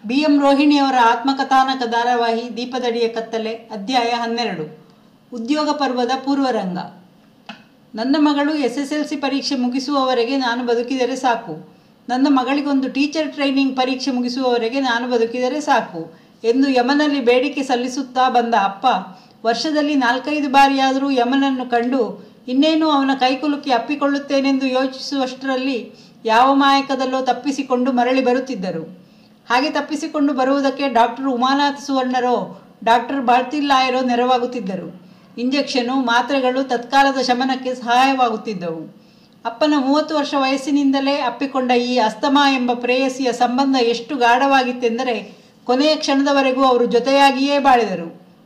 B M ರೋಹಿಣಿಯವರ ಆತ್ಮಕಥಾನಕ ಧಾರಾವಾಹಿ ದೀಪದಡಿಯ ಕತ್ತಲೆ ಅಧ್ಯಾಯ ಹನ್ನೆರಡು ಉದ್ಯೋಗ ಪರ್ವದ ಪೂರ್ವರಂಗ ನನ್ನ ಮಗಳು ಎಸ್ ಎಸ್ ಎಲ್ ಸಿ ಪರೀಕ್ಷೆ ಮುಗಿಸುವವರೆಗೆ ನಾನು ಬದುಕಿದರೆ ಸಾಕು ನನ್ನ ಮಗಳಿಗೊಂದು ಟೀಚರ್ ಟ್ರೈನಿಂಗ್ ಪರೀಕ್ಷೆ ಮುಗಿಸುವವರೆಗೆ ನಾನು ಬದುಕಿದರೆ ಸಾಕು ಎಂದು ಯಮನಲ್ಲಿ ಬೇಡಿಕೆ ಸಲ್ಲಿಸುತ್ತಾ ಬಂದ ಅಪ್ಪ ವರ್ಷದಲ್ಲಿ ನಾಲ್ಕೈದು ಬಾರಿಯಾದರೂ ಯಮನನ್ನು ಕಂಡು ಇನ್ನೇನು ಅವನ ಕೈಕುಲುಕಿ ಅಪ್ಪಿಕೊಳ್ಳುತ್ತೇನೆಂದು ಯೋಚಿಸುವಷ್ಟರಲ್ಲಿ ಯಾವ ಮಾಯಕದಲ್ಲೋ ತಪ್ಪಿಸಿಕೊಂಡು ಮರಳಿ ಬರುತ್ತಿದ್ದರು ಹಾಗೆ ತಪ್ಪಿಸಿಕೊಂಡು ಬರುವುದಕ್ಕೆ ಡಾಕ್ಟರ್ ಉಮಾನಾಥ್ ಸುವರ್ಣರೋ ಡಾಕ್ಟರ್ ಬಾಳ್ತಿಲ್ಲಾಯರೋ ನೆರವಾಗುತ್ತಿದ್ದರು ಇಂಜೆಕ್ಷನು ಮಾತ್ರೆಗಳು ತತ್ಕಾಲದ ಶಮನಕ್ಕೆ ಸಹಾಯವಾಗುತ್ತಿದ್ದವು ಅಪ್ಪನ ಮೂವತ್ತು ವರ್ಷ ವಯಸ್ಸಿನಿಂದಲೇ ಅಪ್ಪಿಕೊಂಡ ಈ ಅಸ್ತಮಾ ಎಂಬ ಪ್ರೇಯಸಿಯ ಸಂಬಂಧ ಎಷ್ಟು ಗಾಢವಾಗಿತ್ತೆಂದರೆ ಕೊನೆಯ ಕ್ಷಣದವರೆಗೂ ಅವರು ಜೊತೆಯಾಗಿಯೇ ಬಾಳಿದರು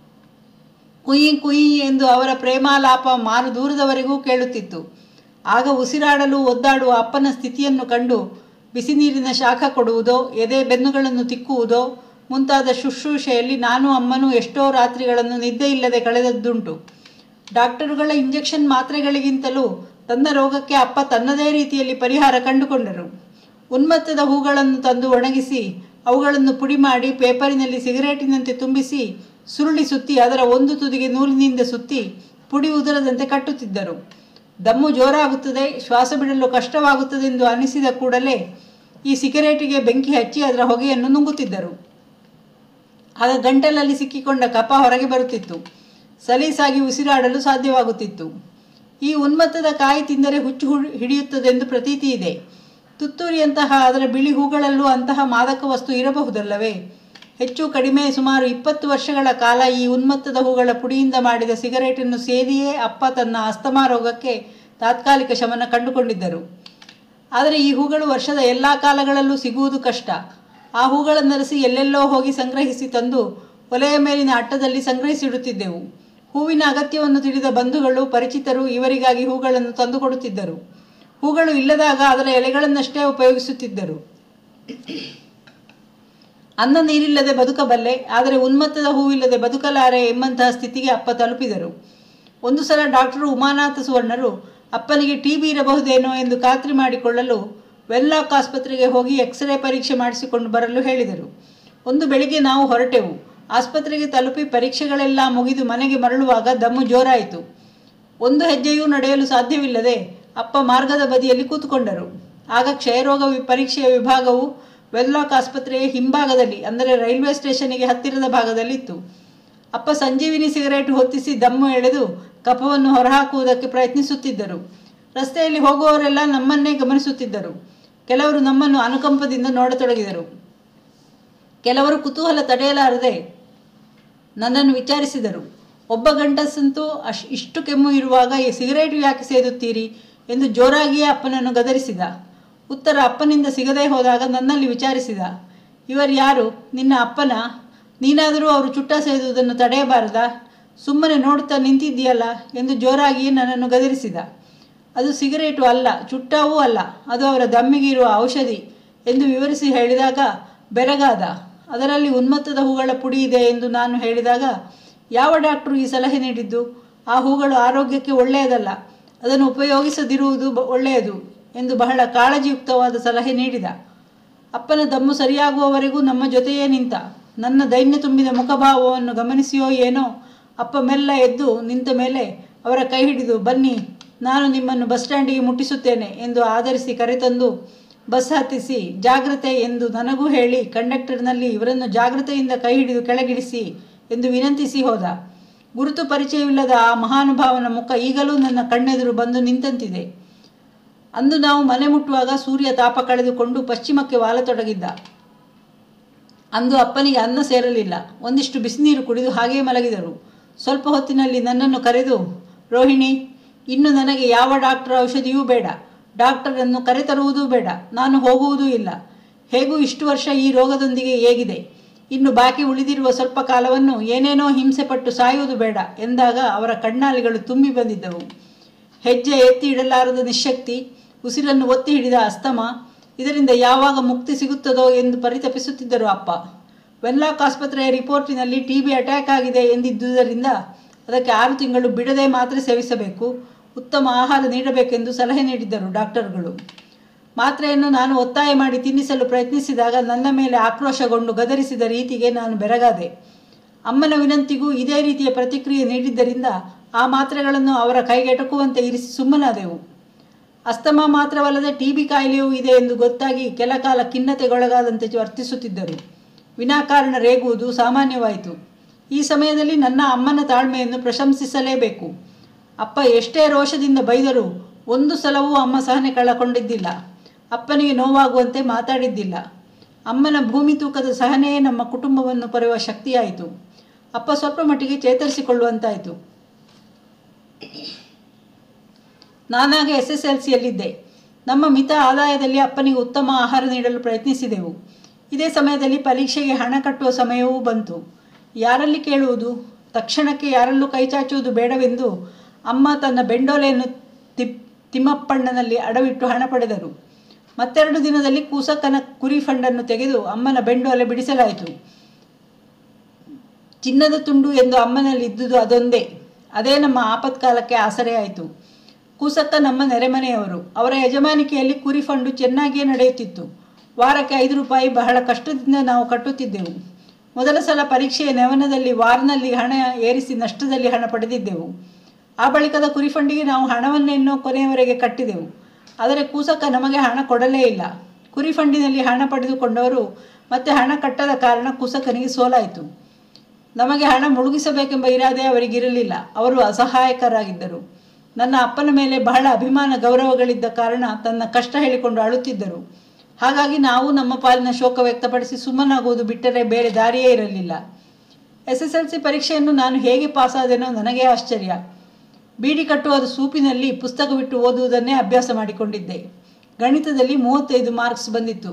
ಕುಯಿ ಕುಯಿ ಎಂದು ಅವರ ಪ್ರೇಮಾಲಾಪ ಮಾರು ದೂರದವರೆಗೂ ಕೇಳುತ್ತಿತ್ತು ಆಗ ಉಸಿರಾಡಲು ಒದ್ದಾಡುವ ಅಪ್ಪನ ಸ್ಥಿತಿಯನ್ನು ಕಂಡು ಬಿಸಿ ನೀರಿನ ಶಾಖ ಕೊಡುವುದೋ ಎದೆ ಬೆನ್ನುಗಳನ್ನು ತಿಕ್ಕುವುದೋ ಮುಂತಾದ ಶುಶ್ರೂಷೆಯಲ್ಲಿ ನಾನು ಅಮ್ಮನೂ ಎಷ್ಟೋ ರಾತ್ರಿಗಳನ್ನು ನಿದ್ದೆ ಇಲ್ಲದೆ ಕಳೆದದ್ದುಂಟು ಡಾಕ್ಟರುಗಳ ಇಂಜೆಕ್ಷನ್ ಮಾತ್ರೆಗಳಿಗಿಂತಲೂ ತನ್ನ ರೋಗಕ್ಕೆ ಅಪ್ಪ ತನ್ನದೇ ರೀತಿಯಲ್ಲಿ ಪರಿಹಾರ ಕಂಡುಕೊಂಡರು ಉನ್ಮತ್ತದ ಹೂಗಳನ್ನು ತಂದು ಒಣಗಿಸಿ ಅವುಗಳನ್ನು ಪುಡಿ ಮಾಡಿ ಪೇಪರಿನಲ್ಲಿ ಸಿಗರೇಟಿನಂತೆ ತುಂಬಿಸಿ ಸುರುಳಿ ಸುತ್ತಿ ಅದರ ಒಂದು ತುದಿಗೆ ನೂಲಿನಿಂದ ಸುತ್ತಿ ಪುಡಿ ಉದುರದಂತೆ ಕಟ್ಟುತ್ತಿದ್ದರು ದಮ್ಮು ಜೋರಾಗುತ್ತದೆ ಶ್ವಾಸ ಬಿಡಲು ಕಷ್ಟವಾಗುತ್ತದೆಂದು ಅನಿಸಿದ ಕೂಡಲೇ ಈ ಸಿಗರೇಟಿಗೆ ಬೆಂಕಿ ಹಚ್ಚಿ ಅದರ ಹೊಗೆಯನ್ನು ನುಂಗುತ್ತಿದ್ದರು ಆಗ ಗಂಟಲಲ್ಲಿ ಸಿಕ್ಕಿಕೊಂಡ ಕಪ ಹೊರಗೆ ಬರುತ್ತಿತ್ತು ಸಲೀಸಾಗಿ ಉಸಿರಾಡಲು ಸಾಧ್ಯವಾಗುತ್ತಿತ್ತು ಈ ಉನ್ಮತ್ತದ ಕಾಯಿ ತಿಂದರೆ ಹುಚ್ಚು ಹಿಡಿಯುತ್ತದೆಂದು ಪ್ರತೀತಿ ಇದೆ ತುತ್ತೂರಿಯಂತಹ ಅದರ ಬಿಳಿ ಹೂಗಳಲ್ಲೂ ಅಂತಹ ಮಾದಕ ವಸ್ತು ಇರಬಹುದಲ್ಲವೇ ಹೆಚ್ಚು ಕಡಿಮೆ ಸುಮಾರು ಇಪ್ಪತ್ತು ವರ್ಷಗಳ ಕಾಲ ಈ ಉನ್ಮತ್ತದ ಹೂಗಳ ಪುಡಿಯಿಂದ ಮಾಡಿದ ಸಿಗರೇಟನ್ನು ಸೇದಿಯೇ ಅಪ್ಪ ತನ್ನ ಅಸ್ತಮಾ ರೋಗಕ್ಕೆ ತಾತ್ಕಾಲಿಕ ಶಮನ ಕಂಡುಕೊಂಡಿದ್ದರು ಆದರೆ ಈ ಹೂಗಳು ವರ್ಷದ ಎಲ್ಲ ಕಾಲಗಳಲ್ಲೂ ಸಿಗುವುದು ಕಷ್ಟ ಆ ಹೂಗಳನ್ನರಸಿ ಎಲ್ಲೆಲ್ಲೋ ಹೋಗಿ ಸಂಗ್ರಹಿಸಿ ತಂದು ಒಲೆಯ ಮೇಲಿನ ಅಟ್ಟದಲ್ಲಿ ಸಂಗ್ರಹಿಸಿಡುತ್ತಿದ್ದೆವು ಹೂವಿನ ಅಗತ್ಯವನ್ನು ತಿಳಿದ ಬಂಧುಗಳು ಪರಿಚಿತರು ಇವರಿಗಾಗಿ ಹೂಗಳನ್ನು ತಂದುಕೊಡುತ್ತಿದ್ದರು ಹೂಗಳು ಇಲ್ಲದಾಗ ಅದರ ಎಲೆಗಳನ್ನಷ್ಟೇ ಉಪಯೋಗಿಸುತ್ತಿದ್ದರು ಅನ್ನ ನೀರಿಲ್ಲದೆ ಬದುಕಬಲ್ಲೆ ಆದರೆ ಉನ್ಮತ್ತದ ಹೂವಿಲ್ಲದೆ ಬದುಕಲಾರೆ ಎಂಬಂತಹ ಸ್ಥಿತಿಗೆ ಅಪ್ಪ ತಲುಪಿದರು ಒಂದು ಸಲ ಡಾಕ್ಟರ್ ಉಮಾನಾಥ ಸುವರ್ಣರು ಅಪ್ಪನಿಗೆ ಟಿ ಬಿ ಇರಬಹುದೇನೋ ಎಂದು ಖಾತ್ರಿ ಮಾಡಿಕೊಳ್ಳಲು ವೆನ್ಲಾಕ್ ಆಸ್ಪತ್ರೆಗೆ ಹೋಗಿ ಎಕ್ಸ್ರೇ ಪರೀಕ್ಷೆ ಮಾಡಿಸಿಕೊಂಡು ಬರಲು ಹೇಳಿದರು ಒಂದು ಬೆಳಿಗ್ಗೆ ನಾವು ಹೊರಟೆವು ಆಸ್ಪತ್ರೆಗೆ ತಲುಪಿ ಪರೀಕ್ಷೆಗಳೆಲ್ಲ ಮುಗಿದು ಮನೆಗೆ ಮರಳುವಾಗ ದಮ್ಮು ಜೋರಾಯಿತು ಒಂದು ಹೆಜ್ಜೆಯೂ ನಡೆಯಲು ಸಾಧ್ಯವಿಲ್ಲದೆ ಅಪ್ಪ ಮಾರ್ಗದ ಬದಿಯಲ್ಲಿ ಕೂತುಕೊಂಡರು ಆಗ ಕ್ಷಯರೋಗ ವಿ ಪರೀಕ್ಷೆಯ ವಿಭಾಗವು ವೆನ್ಲಾಕ್ ಆಸ್ಪತ್ರೆಯ ಹಿಂಭಾಗದಲ್ಲಿ ಅಂದರೆ ರೈಲ್ವೆ ಸ್ಟೇಷನ್ನಿಗೆ ಹತ್ತಿರದ ಭಾಗದಲ್ಲಿತ್ತು ಅಪ್ಪ ಸಂಜೀವಿನಿ ಸಿಗರೇಟ್ ಹೊತ್ತಿಸಿ ದಮ್ಮು ಎಳೆದು ಕಫವನ್ನು ಹೊರಹಾಕುವುದಕ್ಕೆ ಪ್ರಯತ್ನಿಸುತ್ತಿದ್ದರು ರಸ್ತೆಯಲ್ಲಿ ಹೋಗುವವರೆಲ್ಲ ನಮ್ಮನ್ನೇ ಗಮನಿಸುತ್ತಿದ್ದರು ಕೆಲವರು ನಮ್ಮನ್ನು ಅನುಕಂಪದಿಂದ ನೋಡತೊಡಗಿದರು ಕೆಲವರು ಕುತೂಹಲ ತಡೆಯಲಾರದೆ ನನ್ನನ್ನು ವಿಚಾರಿಸಿದರು ಒಬ್ಬ ಗಂಡಸಂತೂ ಅಶ್ ಇಷ್ಟು ಕೆಮ್ಮು ಇರುವಾಗ ಈ ಸಿಗರೇಟ್ ಯಾಕೆ ಸೇದುತ್ತೀರಿ ಎಂದು ಜೋರಾಗಿಯೇ ಅಪ್ಪನನ್ನು ಗದರಿಸಿದ ಉತ್ತರ ಅಪ್ಪನಿಂದ ಸಿಗದೇ ಹೋದಾಗ ನನ್ನಲ್ಲಿ ವಿಚಾರಿಸಿದ ಇವರು ಯಾರು ನಿನ್ನ ಅಪ್ಪನ ನೀನಾದರೂ ಅವರು ಚುಟ್ಟ ಸೇದುವುದನ್ನು ತಡೆಯಬಾರದಾ ಸುಮ್ಮನೆ ನೋಡುತ್ತಾ ನಿಂತಿದ್ದೀಯಲ್ಲ ಎಂದು ಜೋರಾಗಿಯೇ ನನ್ನನ್ನು ಗದರಿಸಿದ ಅದು ಸಿಗರೇಟು ಅಲ್ಲ ಚುಟ್ಟವೂ ಅಲ್ಲ ಅದು ಅವರ ದಮ್ಮಿಗೆ ಇರುವ ಔಷಧಿ ಎಂದು ವಿವರಿಸಿ ಹೇಳಿದಾಗ ಬೆರಗಾದ ಅದರಲ್ಲಿ ಉನ್ಮತ್ತದ ಹೂಗಳ ಪುಡಿ ಇದೆ ಎಂದು ನಾನು ಹೇಳಿದಾಗ ಯಾವ ಡಾಕ್ಟ್ರು ಈ ಸಲಹೆ ನೀಡಿದ್ದು ಆ ಹೂಗಳು ಆರೋಗ್ಯಕ್ಕೆ ಒಳ್ಳೆಯದಲ್ಲ ಅದನ್ನು ಉಪಯೋಗಿಸದಿರುವುದು ಒಳ್ಳೆಯದು ಎಂದು ಬಹಳ ಕಾಳಜಿಯುಕ್ತವಾದ ಸಲಹೆ ನೀಡಿದ ಅಪ್ಪನ ದಮ್ಮು ಸರಿಯಾಗುವವರೆಗೂ ನಮ್ಮ ಜೊತೆಯೇ ನಿಂತ ನನ್ನ ದೈನ್ಯ ತುಂಬಿದ ಮುಖಭಾವವನ್ನು ಗಮನಿಸಿಯೋ ಏನೋ ಅಪ್ಪ ಮೆಲ್ಲ ಎದ್ದು ನಿಂತ ಮೇಲೆ ಅವರ ಕೈ ಹಿಡಿದು ಬನ್ನಿ ನಾನು ನಿಮ್ಮನ್ನು ಬಸ್ ಸ್ಟ್ಯಾಂಡಿಗೆ ಮುಟ್ಟಿಸುತ್ತೇನೆ ಎಂದು ಆಧರಿಸಿ ಕರೆತಂದು ಬಸ್ ಹತ್ತಿಸಿ ಜಾಗ್ರತೆ ಎಂದು ನನಗೂ ಹೇಳಿ ಕಂಡಕ್ಟರ್ನಲ್ಲಿ ಇವರನ್ನು ಜಾಗ್ರತೆಯಿಂದ ಕೈ ಹಿಡಿದು ಕೆಳಗಿಳಿಸಿ ಎಂದು ವಿನಂತಿಸಿ ಹೋದ ಗುರುತು ಪರಿಚಯವಿಲ್ಲದ ಆ ಮಹಾನುಭಾವನ ಮುಖ ಈಗಲೂ ನನ್ನ ಕಣ್ಣೆದುರು ಬಂದು ನಿಂತಂತಿದೆ ಅಂದು ನಾವು ಮನೆ ಮುಟ್ಟುವಾಗ ಸೂರ್ಯ ತಾಪ ಕಳೆದುಕೊಂಡು ಪಶ್ಚಿಮಕ್ಕೆ ವಾಲತೊಡಗಿದ್ದ ಅಂದು ಅಪ್ಪನಿಗೆ ಅನ್ನ ಸೇರಲಿಲ್ಲ ಒಂದಿಷ್ಟು ಬಿಸಿನೀರು ಕುಡಿದು ಹಾಗೇ ಮಲಗಿದರು ಸ್ವಲ್ಪ ಹೊತ್ತಿನಲ್ಲಿ ನನ್ನನ್ನು ಕರೆದು ರೋಹಿಣಿ ಇನ್ನು ನನಗೆ ಯಾವ ಡಾಕ್ಟರ್ ಔಷಧಿಯೂ ಬೇಡ ಡಾಕ್ಟರನ್ನು ಕರೆತರುವುದೂ ಬೇಡ ನಾನು ಹೋಗುವುದೂ ಇಲ್ಲ ಹೇಗೂ ಇಷ್ಟು ವರ್ಷ ಈ ರೋಗದೊಂದಿಗೆ ಹೇಗಿದೆ ಇನ್ನು ಬಾಕಿ ಉಳಿದಿರುವ ಸ್ವಲ್ಪ ಕಾಲವನ್ನು ಏನೇನೋ ಹಿಂಸೆಪಟ್ಟು ಸಾಯುವುದು ಬೇಡ ಎಂದಾಗ ಅವರ ಕಣ್ಣಾಲಿಗಳು ತುಂಬಿ ಬಂದಿದ್ದವು ಹೆಜ್ಜೆ ಎತ್ತಿ ಇಡಲಾರದ ನಿಶಕ್ತಿ ಉಸಿರನ್ನು ಒತ್ತಿ ಹಿಡಿದ ಅಸ್ತಮ ಇದರಿಂದ ಯಾವಾಗ ಮುಕ್ತಿ ಸಿಗುತ್ತದೋ ಎಂದು ಪರಿತಪಿಸುತ್ತಿದ್ದರು ಅಪ್ಪ ವೆನ್ಲಾಕ್ ಆಸ್ಪತ್ರೆಯ ರಿಪೋರ್ಟಿನಲ್ಲಿ ಟಿ ಬಿ ಅಟ್ಯಾಕ್ ಆಗಿದೆ ಎಂದಿದ್ದುದರಿಂದ ಅದಕ್ಕೆ ಆರು ತಿಂಗಳು ಬಿಡದೆ ಮಾತ್ರೆ ಸೇವಿಸಬೇಕು ಉತ್ತಮ ಆಹಾರ ನೀಡಬೇಕೆಂದು ಸಲಹೆ ನೀಡಿದ್ದರು ಡಾಕ್ಟರ್ಗಳು ಮಾತ್ರೆಯನ್ನು ನಾನು ಒತ್ತಾಯ ಮಾಡಿ ತಿನ್ನಿಸಲು ಪ್ರಯತ್ನಿಸಿದಾಗ ನನ್ನ ಮೇಲೆ ಆಕ್ರೋಶಗೊಂಡು ಗದರಿಸಿದ ರೀತಿಗೆ ನಾನು ಬೆರಗಾದೆ ಅಮ್ಮನ ವಿನಂತಿಗೂ ಇದೇ ರೀತಿಯ ಪ್ರತಿಕ್ರಿಯೆ ನೀಡಿದ್ದರಿಂದ ಆ ಮಾತ್ರೆಗಳನ್ನು ಅವರ ಕೈಗೆಟಕುವಂತೆ ಇರಿಸಿ ಸುಮ್ಮನಾದೆವು ಅಸ್ತಮ ಮಾತ್ರವಲ್ಲದೆ ಟಿ ಬಿ ಕಾಯಿಲೆಯೂ ಇದೆ ಎಂದು ಗೊತ್ತಾಗಿ ಕೆಲ ಕಾಲ ಖಿನ್ನತೆಗೊಳಗಾದಂತೆ ವರ್ತಿಸುತ್ತಿದ್ದರು ವಿನಾಕಾರಣ ರೇಗುವುದು ಸಾಮಾನ್ಯವಾಯಿತು ಈ ಸಮಯದಲ್ಲಿ ನನ್ನ ಅಮ್ಮನ ತಾಳ್ಮೆಯನ್ನು ಪ್ರಶಂಸಿಸಲೇಬೇಕು ಅಪ್ಪ ಎಷ್ಟೇ ರೋಷದಿಂದ ಬೈದರೂ ಒಂದು ಸಲವೂ ಅಮ್ಮ ಸಹನೆ ಕಳಕೊಂಡಿದ್ದಿಲ್ಲ ಅಪ್ಪನಿಗೆ ನೋವಾಗುವಂತೆ ಮಾತಾಡಿದ್ದಿಲ್ಲ ಅಮ್ಮನ ಭೂಮಿ ತೂಕದ ಸಹನೆಯೇ ನಮ್ಮ ಕುಟುಂಬವನ್ನು ಪಡೆಯುವ ಶಕ್ತಿಯಾಯಿತು ಅಪ್ಪ ಸ್ವಲ್ಪ ಮಟ್ಟಿಗೆ ಚೇತರಿಸಿಕೊಳ್ಳುವಂತಾಯಿತು ನಾನಾಗ ಎಸ್ ಎಸ್ ಎಲ್ ಸಿಯಲ್ಲಿದ್ದೆ ನಮ್ಮ ಮಿತ ಆದಾಯದಲ್ಲಿ ಅಪ್ಪನಿಗೆ ಉತ್ತಮ ಆಹಾರ ನೀಡಲು ಪ್ರಯತ್ನಿಸಿದೆವು ಇದೇ ಸಮಯದಲ್ಲಿ ಪರೀಕ್ಷೆಗೆ ಹಣ ಕಟ್ಟುವ ಸಮಯವೂ ಬಂತು ಯಾರಲ್ಲಿ ಕೇಳುವುದು ತಕ್ಷಣಕ್ಕೆ ಯಾರಲ್ಲೂ ಕೈಚಾಚುವುದು ಬೇಡವೆಂದು ಅಮ್ಮ ತನ್ನ ಬೆಂಡೋಲೆಯನ್ನು ತಿಪ್ ತಿಮ್ಮಪ್ಪಣ್ಣನಲ್ಲಿ ಅಡವಿಟ್ಟು ಹಣ ಪಡೆದರು ಮತ್ತೆರಡು ದಿನದಲ್ಲಿ ಕೂಸಕ್ಕನ ಕುರಿ ಫಂಡನ್ನು ತೆಗೆದು ಅಮ್ಮನ ಬೆಂಡೋಲೆ ಬಿಡಿಸಲಾಯಿತು ಚಿನ್ನದ ತುಂಡು ಎಂದು ಅಮ್ಮನಲ್ಲಿ ಇದ್ದುದು ಅದೊಂದೇ ಅದೇ ನಮ್ಮ ಆಪತ್ಕಾಲಕ್ಕೆ ಆಸರೆಯಾಯಿತು ಕೂಸಕ್ಕ ನಮ್ಮ ನೆರೆಮನೆಯವರು ಅವರ ಯಜಮಾನಿಕೆಯಲ್ಲಿ ಕುರಿ ಫಂಡು ಚೆನ್ನಾಗಿಯೇ ನಡೆಯುತ್ತಿತ್ತು ವಾರಕ್ಕೆ ಐದು ರೂಪಾಯಿ ಬಹಳ ಕಷ್ಟದಿಂದ ನಾವು ಕಟ್ಟುತ್ತಿದ್ದೆವು ಮೊದಲ ಸಲ ಪರೀಕ್ಷೆಯ ನೆವನದಲ್ಲಿ ವಾರನಲ್ಲಿ ಹಣ ಏರಿಸಿ ನಷ್ಟದಲ್ಲಿ ಹಣ ಪಡೆದಿದ್ದೆವು ಆ ಬಳಿಕದ ಕುರಿ ಫಂಡಿಗೆ ನಾವು ಹಣವನ್ನೆನ್ನೋ ಕೊನೆಯವರೆಗೆ ಕಟ್ಟಿದೆವು ಆದರೆ ಕೂಸಕ್ಕ ನಮಗೆ ಹಣ ಕೊಡಲೇ ಇಲ್ಲ ಕುರಿ ಫಂಡಿನಲ್ಲಿ ಹಣ ಪಡೆದುಕೊಂಡವರು ಮತ್ತೆ ಹಣ ಕಟ್ಟದ ಕಾರಣ ಕೂಸಕ್ಕನಿಗೆ ಸೋಲಾಯಿತು ನಮಗೆ ಹಣ ಮುಳುಗಿಸಬೇಕೆಂಬ ಇರಾದೆ ಅವರಿಗಿರಲಿಲ್ಲ ಅವರು ಅಸಹಾಯಕರಾಗಿದ್ದರು ನನ್ನ ಅಪ್ಪನ ಮೇಲೆ ಬಹಳ ಅಭಿಮಾನ ಗೌರವಗಳಿದ್ದ ಕಾರಣ ತನ್ನ ಕಷ್ಟ ಹೇಳಿಕೊಂಡು ಅಳುತ್ತಿದ್ದರು ಹಾಗಾಗಿ ನಾವು ನಮ್ಮ ಪಾಲಿನ ಶೋಕ ವ್ಯಕ್ತಪಡಿಸಿ ಸುಮ್ಮನಾಗುವುದು ಬಿಟ್ಟರೆ ಬೇರೆ ದಾರಿಯೇ ಇರಲಿಲ್ಲ ಎಸ್ ಎಸ್ ಎಲ್ ಸಿ ಪರೀಕ್ಷೆಯನ್ನು ನಾನು ಹೇಗೆ ಪಾಸಾದೆನೋ ನನಗೇ ಆಶ್ಚರ್ಯ ಬೀಡಿ ಕಟ್ಟುವ ಸೂಪಿನಲ್ಲಿ ಪುಸ್ತಕ ಬಿಟ್ಟು ಓದುವುದನ್ನೇ ಅಭ್ಯಾಸ ಮಾಡಿಕೊಂಡಿದ್ದೆ ಗಣಿತದಲ್ಲಿ ಮೂವತ್ತೈದು ಮಾರ್ಕ್ಸ್ ಬಂದಿತ್ತು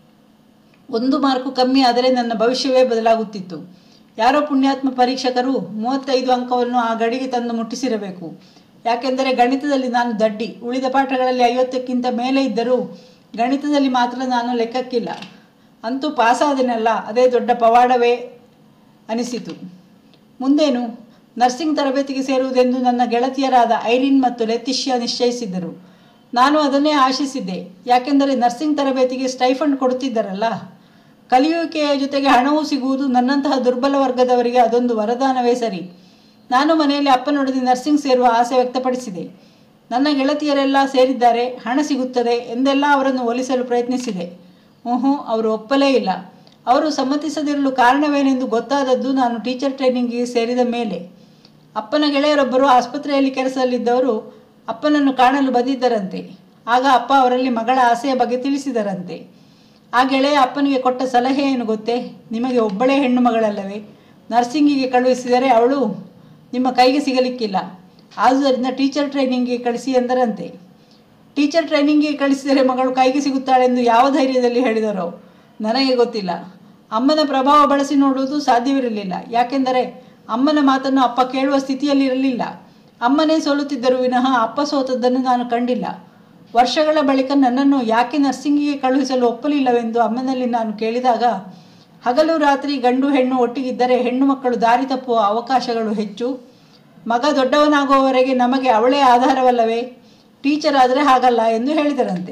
ಒಂದು ಮಾರ್ಕು ಕಮ್ಮಿ ಆದರೆ ನನ್ನ ಭವಿಷ್ಯವೇ ಬದಲಾಗುತ್ತಿತ್ತು ಯಾರೋ ಪುಣ್ಯಾತ್ಮ ಪರೀಕ್ಷಕರು ಮೂವತ್ತೈದು ಅಂಕವನ್ನು ಆ ಗಡಿಗೆ ತಂದು ಮುಟ್ಟಿಸಿರಬೇಕು ಯಾಕೆಂದರೆ ಗಣಿತದಲ್ಲಿ ನಾನು ದಡ್ಡಿ ಉಳಿದ ಪಾಠಗಳಲ್ಲಿ ಐವತ್ತಕ್ಕಿಂತ ಮೇಲೆ ಇದ್ದರೂ ಗಣಿತದಲ್ಲಿ ಮಾತ್ರ ನಾನು ಲೆಕ್ಕಕ್ಕಿಲ್ಲ ಅಂತೂ ಪಾಸಾದೆನಲ್ಲ ಅದೇ ದೊಡ್ಡ ಪವಾಡವೇ ಅನಿಸಿತು ಮುಂದೇನು ನರ್ಸಿಂಗ್ ತರಬೇತಿಗೆ ಸೇರುವುದೆಂದು ನನ್ನ ಗೆಳತಿಯರಾದ ಐರಿನ್ ಮತ್ತು ಲೆತಿಷ್ಯಾ ನಿಶ್ಚಯಿಸಿದ್ದರು ನಾನು ಅದನ್ನೇ ಆಶಿಸಿದ್ದೆ ಯಾಕೆಂದರೆ ನರ್ಸಿಂಗ್ ತರಬೇತಿಗೆ ಸ್ಟೈಫಂಡ್ ಕೊಡುತ್ತಿದ್ದರಲ್ಲ ಕಲಿಯುವಿಕೆಯ ಜೊತೆಗೆ ಹಣವೂ ಸಿಗುವುದು ನನ್ನಂತಹ ದುರ್ಬಲ ವರ್ಗದವರಿಗೆ ಅದೊಂದು ವರದಾನವೇ ಸರಿ ನಾನು ಮನೆಯಲ್ಲಿ ಅಪ್ಪನೊಡನೆ ನರ್ಸಿಂಗ್ ಸೇರುವ ಆಸೆ ವ್ಯಕ್ತಪಡಿಸಿದೆ ನನ್ನ ಗೆಳತಿಯರೆಲ್ಲ ಸೇರಿದ್ದಾರೆ ಹಣ ಸಿಗುತ್ತದೆ ಎಂದೆಲ್ಲ ಅವರನ್ನು ಒಲಿಸಲು ಪ್ರಯತ್ನಿಸಿದೆ ಹ್ಞೂ ಅವರು ಒಪ್ಪಲೇ ಇಲ್ಲ ಅವರು ಸಮ್ಮತಿಸದಿರಲು ಕಾರಣವೇನೆಂದು ಗೊತ್ತಾದದ್ದು ನಾನು ಟೀಚರ್ ಟ್ರೈನಿಂಗಿಗೆ ಸೇರಿದ ಮೇಲೆ ಅಪ್ಪನ ಗೆಳೆಯರೊಬ್ಬರು ಆಸ್ಪತ್ರೆಯಲ್ಲಿ ಕೆಲಸದಲ್ಲಿದ್ದವರು ಅಪ್ಪನನ್ನು ಕಾಣಲು ಬಂದಿದ್ದರಂತೆ ಆಗ ಅಪ್ಪ ಅವರಲ್ಲಿ ಮಗಳ ಆಸೆಯ ಬಗ್ಗೆ ತಿಳಿಸಿದರಂತೆ ಆ ಗೆಳೆಯ ಅಪ್ಪನಿಗೆ ಕೊಟ್ಟ ಸಲಹೆ ಏನು ಗೊತ್ತೇ ನಿಮಗೆ ಒಬ್ಬಳೇ ಹೆಣ್ಣು ಮಗಳಲ್ಲವೇ ನರ್ಸಿಂಗಿಗೆ ಕಳುಹಿಸಿದರೆ ಅವಳು ನಿಮ್ಮ ಕೈಗೆ ಸಿಗಲಿಕ್ಕಿಲ್ಲ ಆದುದರಿಂದ ಟೀಚರ್ ಟ್ರೈನಿಂಗಿಗೆ ಕಳಿಸಿ ಎಂದರಂತೆ ಟೀಚರ್ ಟ್ರೈನಿಂಗಿಗೆ ಕಳಿಸಿದರೆ ಮಗಳು ಕೈಗೆ ಸಿಗುತ್ತಾಳೆಂದು ಯಾವ ಧೈರ್ಯದಲ್ಲಿ ಹೇಳಿದರೋ ನನಗೆ ಗೊತ್ತಿಲ್ಲ ಅಮ್ಮನ ಪ್ರಭಾವ ಬಳಸಿ ನೋಡುವುದು ಸಾಧ್ಯವಿರಲಿಲ್ಲ ಯಾಕೆಂದರೆ ಅಮ್ಮನ ಮಾತನ್ನು ಅಪ್ಪ ಕೇಳುವ ಸ್ಥಿತಿಯಲ್ಲಿರಲಿಲ್ಲ ಅಮ್ಮನೇ ಸೋಲುತ್ತಿದ್ದರು ವಿನಃ ಅಪ್ಪ ಸೋತದ್ದನ್ನು ನಾನು ಕಂಡಿಲ್ಲ ವರ್ಷಗಳ ಬಳಿಕ ನನ್ನನ್ನು ಯಾಕೆ ನರ್ಸಿಂಗಿಗೆ ಕಳುಹಿಸಲು ಒಪ್ಪಲಿಲ್ಲವೆಂದು ಅಮ್ಮನಲ್ಲಿ ನಾನು ಕೇಳಿದಾಗ ಹಗಲು ರಾತ್ರಿ ಗಂಡು ಹೆಣ್ಣು ಒಟ್ಟಿಗಿದ್ದರೆ ಹೆಣ್ಣು ಮಕ್ಕಳು ದಾರಿ ತಪ್ಪುವ ಅವಕಾಶಗಳು ಹೆಚ್ಚು ಮಗ ದೊಡ್ಡವನಾಗುವವರೆಗೆ ನಮಗೆ ಅವಳೇ ಆಧಾರವಲ್ಲವೇ ಟೀಚರ್ ಆದರೆ ಹಾಗಲ್ಲ ಎಂದು ಹೇಳಿದರಂತೆ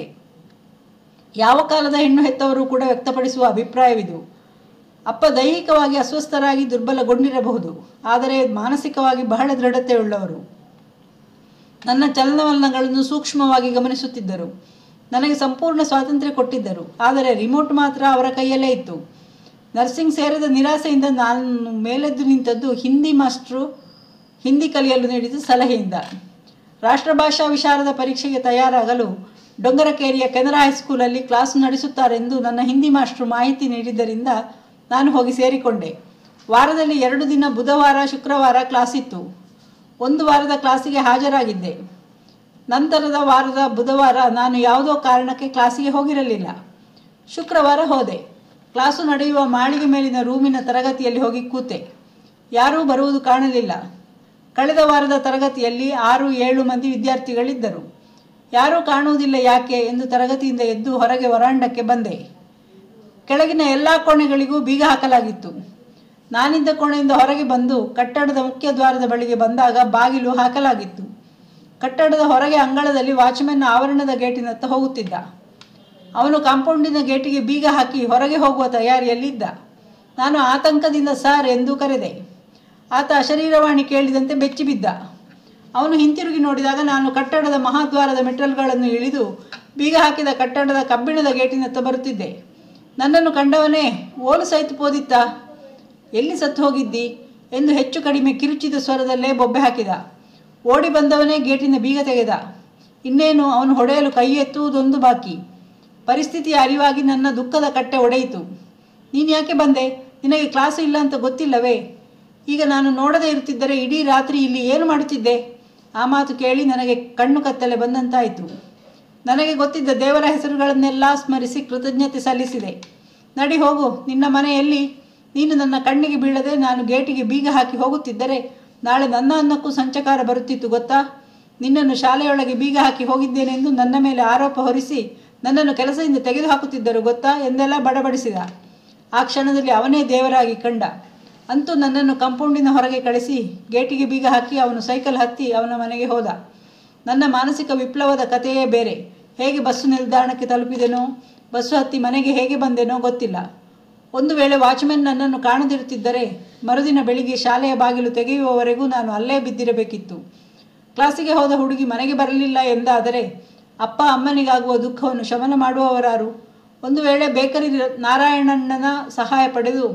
ಯಾವ ಕಾಲದ ಹೆಣ್ಣು ಹೆತ್ತವರು ಕೂಡ ವ್ಯಕ್ತಪಡಿಸುವ ಅಭಿಪ್ರಾಯವಿದು ಅಪ್ಪ ದೈಹಿಕವಾಗಿ ಅಸ್ವಸ್ಥರಾಗಿ ದುರ್ಬಲಗೊಂಡಿರಬಹುದು ಆದರೆ ಮಾನಸಿಕವಾಗಿ ಬಹಳ ದೃಢತೆಯುಳ್ಳವರು ನನ್ನ ಚಲನವಲನಗಳನ್ನು ಸೂಕ್ಷ್ಮವಾಗಿ ಗಮನಿಸುತ್ತಿದ್ದರು ನನಗೆ ಸಂಪೂರ್ಣ ಸ್ವಾತಂತ್ರ್ಯ ಕೊಟ್ಟಿದ್ದರು ಆದರೆ ರಿಮೋಟ್ ಮಾತ್ರ ಅವರ ಕೈಯಲ್ಲೇ ಇತ್ತು ನರ್ಸಿಂಗ್ ಸೇರಿದ ನಿರಾಸೆಯಿಂದ ನಾನು ಮೇಲೆದ್ದು ನಿಂತದ್ದು ಹಿಂದಿ ಮಾಸ್ಟ್ರು ಹಿಂದಿ ಕಲಿಯಲು ನೀಡಿದ ಸಲಹೆಯಿಂದ ರಾಷ್ಟ್ರಭಾಷಾ ವಿಶಾರದ ಪರೀಕ್ಷೆಗೆ ತಯಾರಾಗಲು ಡೊಂಗರಕೇರಿಯ ಕೆನರಾ ಹೈಸ್ಕೂಲಲ್ಲಿ ಕ್ಲಾಸ್ ನಡೆಸುತ್ತಾರೆಂದು ನನ್ನ ಹಿಂದಿ ಮಾಸ್ಟ್ರು ಮಾಹಿತಿ ನೀಡಿದ್ದರಿಂದ ನಾನು ಹೋಗಿ ಸೇರಿಕೊಂಡೆ ವಾರದಲ್ಲಿ ಎರಡು ದಿನ ಬುಧವಾರ ಶುಕ್ರವಾರ ಕ್ಲಾಸ್ ಇತ್ತು ಒಂದು ವಾರದ ಕ್ಲಾಸಿಗೆ ಹಾಜರಾಗಿದ್ದೆ ನಂತರದ ವಾರದ ಬುಧವಾರ ನಾನು ಯಾವುದೋ ಕಾರಣಕ್ಕೆ ಕ್ಲಾಸಿಗೆ ಹೋಗಿರಲಿಲ್ಲ ಶುಕ್ರವಾರ ಹೋದೆ ಕ್ಲಾಸು ನಡೆಯುವ ಮಾಳಿಗೆ ಮೇಲಿನ ರೂಮಿನ ತರಗತಿಯಲ್ಲಿ ಹೋಗಿ ಕೂತೆ ಯಾರೂ ಬರುವುದು ಕಾಣಲಿಲ್ಲ ಕಳೆದ ವಾರದ ತರಗತಿಯಲ್ಲಿ ಆರು ಏಳು ಮಂದಿ ವಿದ್ಯಾರ್ಥಿಗಳಿದ್ದರು ಯಾರೂ ಕಾಣುವುದಿಲ್ಲ ಯಾಕೆ ಎಂದು ತರಗತಿಯಿಂದ ಎದ್ದು ಹೊರಗೆ ವರಾಂಡಕ್ಕೆ ಬಂದೆ ಕೆಳಗಿನ ಎಲ್ಲ ಕೋಣೆಗಳಿಗೂ ಬೀಗ ಹಾಕಲಾಗಿತ್ತು ನಾನಿದ್ದ ಕೋಣೆಯಿಂದ ಹೊರಗೆ ಬಂದು ಕಟ್ಟಡದ ಮುಖ್ಯ ದ್ವಾರದ ಬಳಿಗೆ ಬಂದಾಗ ಬಾಗಿಲು ಹಾಕಲಾಗಿತ್ತು ಕಟ್ಟಡದ ಹೊರಗೆ ಅಂಗಳದಲ್ಲಿ ವಾಚ್ಮೆನ್ ಆವರಣದ ಗೇಟಿನತ್ತ ಹೋಗುತ್ತಿದ್ದ ಅವನು ಕಾಂಪೌಂಡಿನ ಗೇಟಿಗೆ ಬೀಗ ಹಾಕಿ ಹೊರಗೆ ಹೋಗುವ ತಯಾರಿಯಲ್ಲಿದ್ದ ನಾನು ಆತಂಕದಿಂದ ಸಾರ್ ಎಂದು ಕರೆದೆ ಆತ ಅಶರೀರವಾಣಿ ಕೇಳಿದಂತೆ ಬೆಚ್ಚಿಬಿದ್ದ ಅವನು ಹಿಂತಿರುಗಿ ನೋಡಿದಾಗ ನಾನು ಕಟ್ಟಡದ ಮಹಾದ್ವಾರದ ಮೆಟ್ಟಲ್ಗಳನ್ನು ಇಳಿದು ಬೀಗ ಹಾಕಿದ ಕಟ್ಟಡದ ಕಬ್ಬಿಣದ ಗೇಟಿನತ್ತ ಬರುತ್ತಿದ್ದೆ ನನ್ನನ್ನು ಕಂಡವನೇ ಓಲು ಸಹಿತ ಪೋದಿತ್ತ ಎಲ್ಲಿ ಸತ್ತು ಹೋಗಿದ್ದಿ ಎಂದು ಹೆಚ್ಚು ಕಡಿಮೆ ಕಿರುಚಿದ ಸ್ವರದಲ್ಲೇ ಬೊಬ್ಬೆ ಹಾಕಿದ ಓಡಿ ಬಂದವನೇ ಗೇಟಿನ ಬೀಗ ತೆಗೆದ ಇನ್ನೇನು ಅವನು ಹೊಡೆಯಲು ಕೈ ಎತ್ತುವುದೊಂದು ಬಾಕಿ ಪರಿಸ್ಥಿತಿಯ ಅರಿವಾಗಿ ನನ್ನ ದುಃಖದ ಕಟ್ಟೆ ಒಡೆಯಿತು ನೀನು ಯಾಕೆ ಬಂದೆ ನಿನಗೆ ಕ್ಲಾಸು ಇಲ್ಲ ಅಂತ ಗೊತ್ತಿಲ್ಲವೇ ಈಗ ನಾನು ನೋಡದೇ ಇರುತ್ತಿದ್ದರೆ ಇಡೀ ರಾತ್ರಿ ಇಲ್ಲಿ ಏನು ಮಾಡುತ್ತಿದ್ದೆ ಆ ಮಾತು ಕೇಳಿ ನನಗೆ ಕಣ್ಣು ಕತ್ತಲೆ ಬಂದಂತಾಯಿತು ನನಗೆ ಗೊತ್ತಿದ್ದ ದೇವರ ಹೆಸರುಗಳನ್ನೆಲ್ಲ ಸ್ಮರಿಸಿ ಕೃತಜ್ಞತೆ ಸಲ್ಲಿಸಿದೆ ನಡಿ ಹೋಗು ನಿನ್ನ ಮನೆಯಲ್ಲಿ ನೀನು ನನ್ನ ಕಣ್ಣಿಗೆ ಬೀಳದೆ ನಾನು ಗೇಟಿಗೆ ಬೀಗ ಹಾಕಿ ಹೋಗುತ್ತಿದ್ದರೆ ನಾಳೆ ನನ್ನ ಅನ್ನಕ್ಕೂ ಸಂಚಕಾರ ಬರುತ್ತಿತ್ತು ಗೊತ್ತಾ ನಿನ್ನನ್ನು ಶಾಲೆಯೊಳಗೆ ಬೀಗ ಹಾಕಿ ಹೋಗಿದ್ದೇನೆಂದು ನನ್ನ ಮೇಲೆ ಆರೋಪ ಹೊರಿಸಿ ನನ್ನನ್ನು ಕೆಲಸದಿಂದ ತೆಗೆದುಹಾಕುತ್ತಿದ್ದರು ಗೊತ್ತಾ ಎಂದೆಲ್ಲ ಬಡಬಡಿಸಿದ ಆ ಕ್ಷಣದಲ್ಲಿ ಅವನೇ ದೇವರಾಗಿ ಕಂಡ ಅಂತೂ ನನ್ನನ್ನು ಕಂಪೌಂಡಿನ ಹೊರಗೆ ಕಳಿಸಿ ಗೇಟಿಗೆ ಬೀಗ ಹಾಕಿ ಅವನು ಸೈಕಲ್ ಹತ್ತಿ ಅವನ ಮನೆಗೆ ಹೋದ ನನ್ನ ಮಾನಸಿಕ ವಿಪ್ಲವದ ಕಥೆಯೇ ಬೇರೆ ಹೇಗೆ ಬಸ್ಸು ನಿಲ್ದಾಣಕ್ಕೆ ತಲುಪಿದೆನೋ ಬಸ್ಸು ಹತ್ತಿ ಮನೆಗೆ ಹೇಗೆ ಬಂದೆನೋ ಗೊತ್ತಿಲ್ಲ ಒಂದು ವೇಳೆ ವಾಚ್ಮೆನ್ ನನ್ನನ್ನು ಕಾಣದಿರುತ್ತಿದ್ದರೆ ಮರುದಿನ ಬೆಳಿಗ್ಗೆ ಶಾಲೆಯ ಬಾಗಿಲು ತೆಗೆಯುವವರೆಗೂ ನಾನು ಅಲ್ಲೇ ಬಿದ್ದಿರಬೇಕಿತ್ತು ಕ್ಲಾಸಿಗೆ ಹೋದ ಹುಡುಗಿ ಮನೆಗೆ ಬರಲಿಲ್ಲ ಎಂದಾದರೆ ಅಪ್ಪ ಅಮ್ಮನಿಗಾಗುವ ದುಃಖವನ್ನು ಶಮನ ಮಾಡುವವರಾರು ಒಂದು ವೇಳೆ ಬೇಕರಿ ನಾರಾಯಣಣ್ಣನ ಸಹಾಯ ಪಡೆದು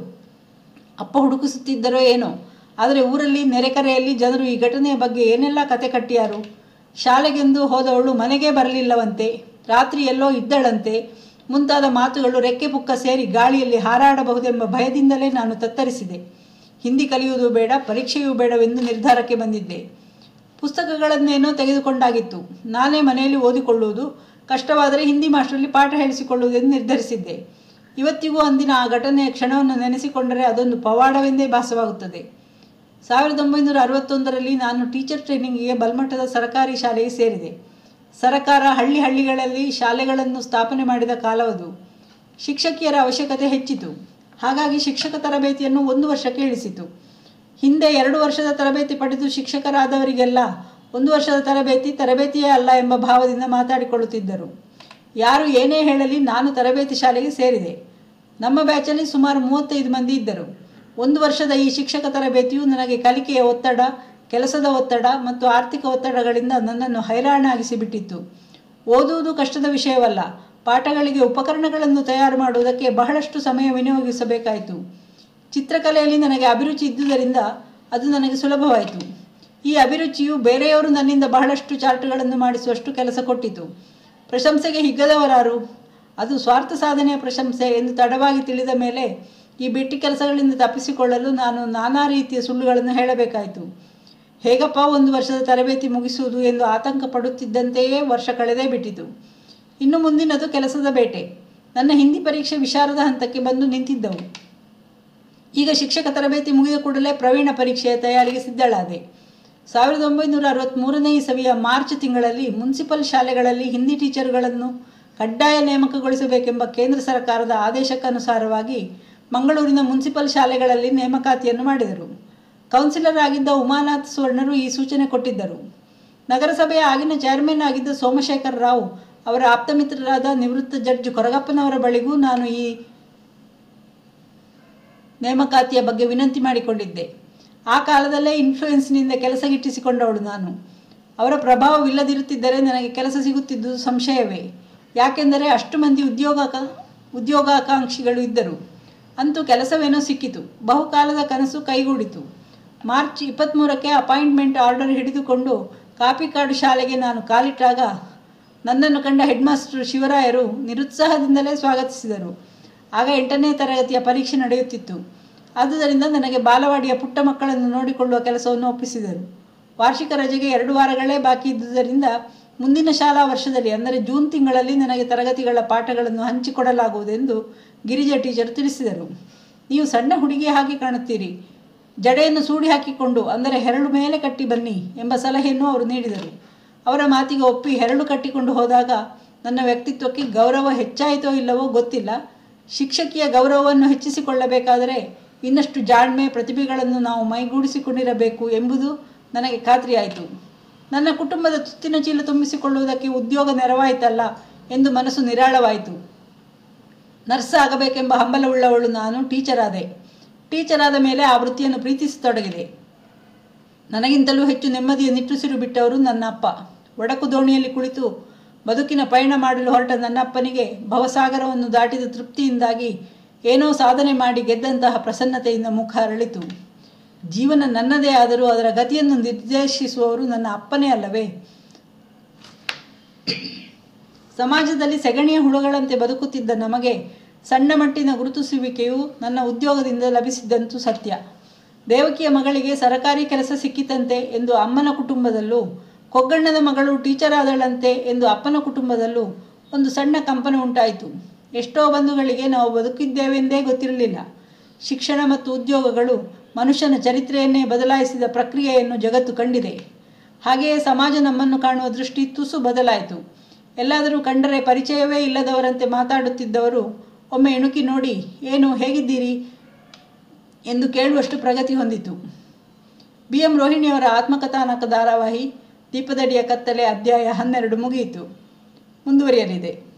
ಅಪ್ಪ ಹುಡುಕಿಸುತ್ತಿದ್ದರೋ ಏನೋ ಆದರೆ ಊರಲ್ಲಿ ನೆರೆಕರೆಯಲ್ಲಿ ಜನರು ಈ ಘಟನೆಯ ಬಗ್ಗೆ ಏನೆಲ್ಲ ಕತೆ ಕಟ್ಟಿಯಾರು ಶಾಲೆಗೆಂದು ಹೋದವಳು ಮನೆಗೆ ಬರಲಿಲ್ಲವಂತೆ ರಾತ್ರಿ ಎಲ್ಲೋ ಇದ್ದಳಂತೆ ಮುಂತಾದ ಮಾತುಗಳು ರೆಕ್ಕೆ ಪುಕ್ಕ ಸೇರಿ ಗಾಳಿಯಲ್ಲಿ ಹಾರಾಡಬಹುದೆಂಬ ಭಯದಿಂದಲೇ ನಾನು ತತ್ತರಿಸಿದೆ ಹಿಂದಿ ಕಲಿಯುವುದು ಬೇಡ ಪರೀಕ್ಷೆಯೂ ಬೇಡವೆಂದು ನಿರ್ಧಾರಕ್ಕೆ ಬಂದಿದ್ದೆ ಪುಸ್ತಕಗಳನ್ನೇನೋ ತೆಗೆದುಕೊಂಡಾಗಿತ್ತು ನಾನೇ ಮನೆಯಲ್ಲಿ ಓದಿಕೊಳ್ಳುವುದು ಕಷ್ಟವಾದರೆ ಹಿಂದಿ ಮಾಸ್ಟ್ರಲ್ಲಿ ಪಾಠ ಹೇಳಿಸಿಕೊಳ್ಳುವುದೆಂದು ನಿರ್ಧರಿಸಿದ್ದೆ ಇವತ್ತಿಗೂ ಅಂದಿನ ಆ ಘಟನೆಯ ಕ್ಷಣವನ್ನು ನೆನೆಸಿಕೊಂಡರೆ ಅದೊಂದು ಪವಾಡವೆಂದೇ ಭಾಸವಾಗುತ್ತದೆ ಸಾವಿರದ ಒಂಬೈನೂರ ಅರವತ್ತೊಂದರಲ್ಲಿ ನಾನು ಟೀಚರ್ ಟ್ರೈನಿಂಗಿಗೆ ಬಲ್ಮಠದ ಸರಕಾರಿ ಶಾಲೆಗೆ ಸೇರಿದೆ ಸರಕಾರ ಹಳ್ಳಿ ಹಳ್ಳಿಗಳಲ್ಲಿ ಶಾಲೆಗಳನ್ನು ಸ್ಥಾಪನೆ ಮಾಡಿದ ಕಾಲವದು ಶಿಕ್ಷಕಿಯರ ಅವಶ್ಯಕತೆ ಹೆಚ್ಚಿತು ಹಾಗಾಗಿ ಶಿಕ್ಷಕ ತರಬೇತಿಯನ್ನು ಒಂದು ವರ್ಷಕ್ಕೆ ಇಳಿಸಿತು ಹಿಂದೆ ಎರಡು ವರ್ಷದ ತರಬೇತಿ ಪಡೆದು ಶಿಕ್ಷಕರಾದವರಿಗೆಲ್ಲ ಒಂದು ವರ್ಷದ ತರಬೇತಿ ತರಬೇತಿಯೇ ಅಲ್ಲ ಎಂಬ ಭಾವದಿಂದ ಮಾತಾಡಿಕೊಳ್ಳುತ್ತಿದ್ದರು ಯಾರು ಏನೇ ಹೇಳಲಿ ನಾನು ತರಬೇತಿ ಶಾಲೆಗೆ ಸೇರಿದೆ ನಮ್ಮ ಬ್ಯಾಚಲ್ಲಿ ಸುಮಾರು ಮೂವತ್ತೈದು ಮಂದಿ ಇದ್ದರು ಒಂದು ವರ್ಷದ ಈ ಶಿಕ್ಷಕ ತರಬೇತಿಯು ನನಗೆ ಕಲಿಕೆಯ ಒತ್ತಡ ಕೆಲಸದ ಒತ್ತಡ ಮತ್ತು ಆರ್ಥಿಕ ಒತ್ತಡಗಳಿಂದ ನನ್ನನ್ನು ಹೈರಾಣಾಗಿಸಿ ಬಿಟ್ಟಿತ್ತು ಓದುವುದು ಕಷ್ಟದ ವಿಷಯವಲ್ಲ ಪಾಠಗಳಿಗೆ ಉಪಕರಣಗಳನ್ನು ತಯಾರು ಮಾಡುವುದಕ್ಕೆ ಬಹಳಷ್ಟು ಸಮಯ ವಿನಿಯೋಗಿಸಬೇಕಾಯಿತು ಚಿತ್ರಕಲೆಯಲ್ಲಿ ನನಗೆ ಅಭಿರುಚಿ ಇದ್ದುದರಿಂದ ಅದು ನನಗೆ ಸುಲಭವಾಯಿತು ಈ ಅಭಿರುಚಿಯು ಬೇರೆಯವರು ನನ್ನಿಂದ ಬಹಳಷ್ಟು ಚಾರ್ಟ್ಗಳನ್ನು ಮಾಡಿಸುವಷ್ಟು ಕೆಲಸ ಕೊಟ್ಟಿತು ಪ್ರಶಂಸೆಗೆ ಹಿಗ್ಗದವರಾರು ಅದು ಸ್ವಾರ್ಥ ಸಾಧನೆಯ ಪ್ರಶಂಸೆ ಎಂದು ತಡವಾಗಿ ತಿಳಿದ ಮೇಲೆ ಈ ಬಿಟ್ಟಿ ಕೆಲಸಗಳಿಂದ ತಪ್ಪಿಸಿಕೊಳ್ಳಲು ನಾನು ನಾನಾ ರೀತಿಯ ಸುಳ್ಳುಗಳನ್ನು ಹೇಳಬೇಕಾಯಿತು ಹೇಗಪ್ಪ ಒಂದು ವರ್ಷದ ತರಬೇತಿ ಮುಗಿಸುವುದು ಎಂದು ಆತಂಕ ಪಡುತ್ತಿದ್ದಂತೆಯೇ ವರ್ಷ ಕಳೆದೇ ಬಿಟ್ಟಿತು ಇನ್ನು ಮುಂದಿನದು ಕೆಲಸದ ಬೇಟೆ ನನ್ನ ಹಿಂದಿ ಪರೀಕ್ಷೆ ವಿಶಾರದ ಹಂತಕ್ಕೆ ಬಂದು ನಿಂತಿದ್ದವು ಈಗ ಶಿಕ್ಷಕ ತರಬೇತಿ ಮುಗಿದ ಕೂಡಲೇ ಪ್ರವೀಣ ಪರೀಕ್ಷೆಯ ತಯಾರಿಗೆ ಸಿದ್ಧಳಾದೆ ಸಾವಿರದ ಒಂಬೈನೂರ ಅರವತ್ತ್ಮೂರನೇ ಇಸವಿಯ ಮಾರ್ಚ್ ತಿಂಗಳಲ್ಲಿ ಮುನ್ಸಿಪಲ್ ಶಾಲೆಗಳಲ್ಲಿ ಹಿಂದಿ ಟೀಚರ್ಗಳನ್ನು ಕಡ್ಡಾಯ ನೇಮಕಗೊಳಿಸಬೇಕೆಂಬ ಕೇಂದ್ರ ಸರ್ಕಾರದ ಆದೇಶಕ್ಕನುಸಾರವಾಗಿ ಮಂಗಳೂರಿನ ಮುನ್ಸಿಪಲ್ ಶಾಲೆಗಳಲ್ಲಿ ನೇಮಕಾತಿಯನ್ನು ಮಾಡಿದರು ಕೌನ್ಸಿಲರ್ ಆಗಿದ್ದ ಉಮಾನಾಥ್ ಸುವರ್ಣರು ಈ ಸೂಚನೆ ಕೊಟ್ಟಿದ್ದರು ನಗರಸಭೆಯ ಆಗಿನ ಚೇರ್ಮನ್ ಆಗಿದ್ದ ಸೋಮಶೇಖರ್ ರಾವ್ ಅವರ ಆಪ್ತಮಿತ್ರರಾದ ನಿವೃತ್ತ ಜಡ್ಜ್ ಕೊರಗಪ್ಪನವರ ಬಳಿಗೂ ನಾನು ಈ ನೇಮಕಾತಿಯ ಬಗ್ಗೆ ವಿನಂತಿ ಮಾಡಿಕೊಂಡಿದ್ದೆ ಆ ಕಾಲದಲ್ಲೇ ಇನ್ಫ್ಲೂಯೆನ್ಸ್ನಿಂದ ಕೆಲಸ ಗಿಟ್ಟಿಸಿಕೊಂಡವಳು ನಾನು ಅವರ ಪ್ರಭಾವವಿಲ್ಲದಿರುತ್ತಿದ್ದರೆ ನನಗೆ ಕೆಲಸ ಸಿಗುತ್ತಿದ್ದುದು ಸಂಶಯವೇ ಯಾಕೆಂದರೆ ಅಷ್ಟು ಮಂದಿ ಉದ್ಯೋಗಾಕ ಉದ್ಯೋಗಾಕಾಂಕ್ಷಿಗಳು ಇದ್ದರು ಅಂತೂ ಕೆಲಸವೇನೋ ಸಿಕ್ಕಿತು ಬಹುಕಾಲದ ಕನಸು ಕೈಗೂಡಿತು ಮಾರ್ಚ್ ಇಪ್ಪತ್ತ್ಮೂರಕ್ಕೆ ಅಪಾಯಿಂಟ್ಮೆಂಟ್ ಆರ್ಡರ್ ಹಿಡಿದುಕೊಂಡು ಕಾಪಿಕಾಡು ಶಾಲೆಗೆ ನಾನು ಕಾಲಿಟ್ಟಾಗ ನನ್ನನ್ನು ಕಂಡ ಹೆಡ್ ಮಾಸ್ಟರ್ ಶಿವರಾಯರು ನಿರುತ್ಸಾಹದಿಂದಲೇ ಸ್ವಾಗತಿಸಿದರು ಆಗ ಎಂಟನೇ ತರಗತಿಯ ಪರೀಕ್ಷೆ ನಡೆಯುತ್ತಿತ್ತು ಆದುದರಿಂದ ನನಗೆ ಬಾಲವಾಡಿಯ ಪುಟ್ಟ ಮಕ್ಕಳನ್ನು ನೋಡಿಕೊಳ್ಳುವ ಕೆಲಸವನ್ನು ಒಪ್ಪಿಸಿದರು ವಾರ್ಷಿಕ ರಜೆಗೆ ಎರಡು ವಾರಗಳೇ ಬಾಕಿ ಇದ್ದುದರಿಂದ ಮುಂದಿನ ಶಾಲಾ ವರ್ಷದಲ್ಲಿ ಅಂದರೆ ಜೂನ್ ತಿಂಗಳಲ್ಲಿ ನನಗೆ ತರಗತಿಗಳ ಪಾಠಗಳನ್ನು ಹಂಚಿಕೊಡಲಾಗುವುದೆಂದು ಗಿರಿಜಾ ಟೀಚರ್ ತಿಳಿಸಿದರು ನೀವು ಸಣ್ಣ ಹುಡುಗಿ ಹಾಗೆ ಕಾಣುತ್ತೀರಿ ಜಡೆಯನ್ನು ಸೂಡಿ ಹಾಕಿಕೊಂಡು ಅಂದರೆ ಹೆರಳು ಮೇಲೆ ಕಟ್ಟಿ ಬನ್ನಿ ಎಂಬ ಸಲಹೆಯನ್ನು ಅವರು ನೀಡಿದರು ಅವರ ಮಾತಿಗೆ ಒಪ್ಪಿ ಹೆರಳು ಕಟ್ಟಿಕೊಂಡು ಹೋದಾಗ ನನ್ನ ವ್ಯಕ್ತಿತ್ವಕ್ಕೆ ಗೌರವ ಹೆಚ್ಚಾಯಿತೋ ಇಲ್ಲವೋ ಗೊತ್ತಿಲ್ಲ ಶಿಕ್ಷಕಿಯ ಗೌರವವನ್ನು ಹೆಚ್ಚಿಸಿಕೊಳ್ಳಬೇಕಾದರೆ ಇನ್ನಷ್ಟು ಜಾಣ್ಮೆ ಪ್ರತಿಭೆಗಳನ್ನು ನಾವು ಮೈಗೂಡಿಸಿಕೊಂಡಿರಬೇಕು ಎಂಬುದು ನನಗೆ ಖಾತ್ರಿಯಾಯಿತು ನನ್ನ ಕುಟುಂಬದ ತುತ್ತಿನ ಚೀಲ ತುಂಬಿಸಿಕೊಳ್ಳುವುದಕ್ಕೆ ಉದ್ಯೋಗ ನೆರವಾಯಿತಲ್ಲ ಎಂದು ಮನಸ್ಸು ನಿರಾಳವಾಯಿತು ನರ್ಸ್ ಆಗಬೇಕೆಂಬ ಹಂಬಲವುಳ್ಳವಳು ನಾನು ಟೀಚರ್ ಆದೆ ಟೀಚರ್ ಆದ ಮೇಲೆ ಆ ವೃತ್ತಿಯನ್ನು ಪ್ರೀತಿಸತೊಡಗಿದೆ ನನಗಿಂತಲೂ ಹೆಚ್ಚು ನೆಮ್ಮದಿಯ ನಿಟ್ಟುಸಿರು ಬಿಟ್ಟವರು ನನ್ನ ಅಪ್ಪ ಒಡಕು ದೋಣಿಯಲ್ಲಿ ಕುಳಿತು ಬದುಕಿನ ಪಯಣ ಮಾಡಲು ಹೊರಟ ನನ್ನ ಅಪ್ಪನಿಗೆ ಭವಸಾಗರವನ್ನು ದಾಟಿದ ತೃಪ್ತಿಯಿಂದಾಗಿ ಏನೋ ಸಾಧನೆ ಮಾಡಿ ಗೆದ್ದಂತಹ ಪ್ರಸನ್ನತೆಯಿಂದ ಮುಖ ಅರಳಿತು ಜೀವನ ನನ್ನದೇ ಆದರೂ ಅದರ ಗತಿಯನ್ನು ನಿರ್ದೇಶಿಸುವವರು ನನ್ನ ಅಪ್ಪನೇ ಅಲ್ಲವೇ ಸಮಾಜದಲ್ಲಿ ಸೆಗಣಿಯ ಹುಳುಗಳಂತೆ ಬದುಕುತ್ತಿದ್ದ ನಮಗೆ ಸಣ್ಣ ಮಟ್ಟಿನ ಗುರುತಿಸುವಿಕೆಯು ನನ್ನ ಉದ್ಯೋಗದಿಂದ ಲಭಿಸಿದ್ದಂತೂ ಸತ್ಯ ದೇವಕಿಯ ಮಗಳಿಗೆ ಸರಕಾರಿ ಕೆಲಸ ಸಿಕ್ಕಿತಂತೆ ಎಂದು ಅಮ್ಮನ ಕುಟುಂಬದಲ್ಲೂ ಕೊಗ್ಗಣ್ಣನ ಮಗಳು ಟೀಚರ್ ಆದಳಂತೆ ಎಂದು ಅಪ್ಪನ ಕುಟುಂಬದಲ್ಲೂ ಒಂದು ಸಣ್ಣ ಕಂಪನ ಉಂಟಾಯಿತು ಎಷ್ಟೋ ಬಂಧುಗಳಿಗೆ ನಾವು ಬದುಕಿದ್ದೇವೆಂದೇ ಗೊತ್ತಿರಲಿಲ್ಲ ಶಿಕ್ಷಣ ಮತ್ತು ಉದ್ಯೋಗಗಳು ಮನುಷ್ಯನ ಚರಿತ್ರೆಯನ್ನೇ ಬದಲಾಯಿಸಿದ ಪ್ರಕ್ರಿಯೆಯನ್ನು ಜಗತ್ತು ಕಂಡಿದೆ ಹಾಗೆಯೇ ಸಮಾಜ ನಮ್ಮನ್ನು ಕಾಣುವ ದೃಷ್ಟಿ ತುಸು ಬದಲಾಯಿತು ಎಲ್ಲಾದರೂ ಕಂಡರೆ ಪರಿಚಯವೇ ಇಲ್ಲದವರಂತೆ ಮಾತಾಡುತ್ತಿದ್ದವರು ಒಮ್ಮೆ ಇಣುಕಿ ನೋಡಿ ಏನು ಹೇಗಿದ್ದೀರಿ ಎಂದು ಕೇಳುವಷ್ಟು ಪ್ರಗತಿ ಹೊಂದಿತು ಬಿ ಎಂ ರೋಹಿಣಿಯವರ ಆತ್ಮಕಥಾನಕ ಧಾರಾವಾಹಿ ದೀಪದಡಿಯ ಕತ್ತಲೆ ಅಧ್ಯಾಯ ಹನ್ನೆರಡು ಮುಗಿಯಿತು ಮುಂದುವರಿಯಲಿದೆ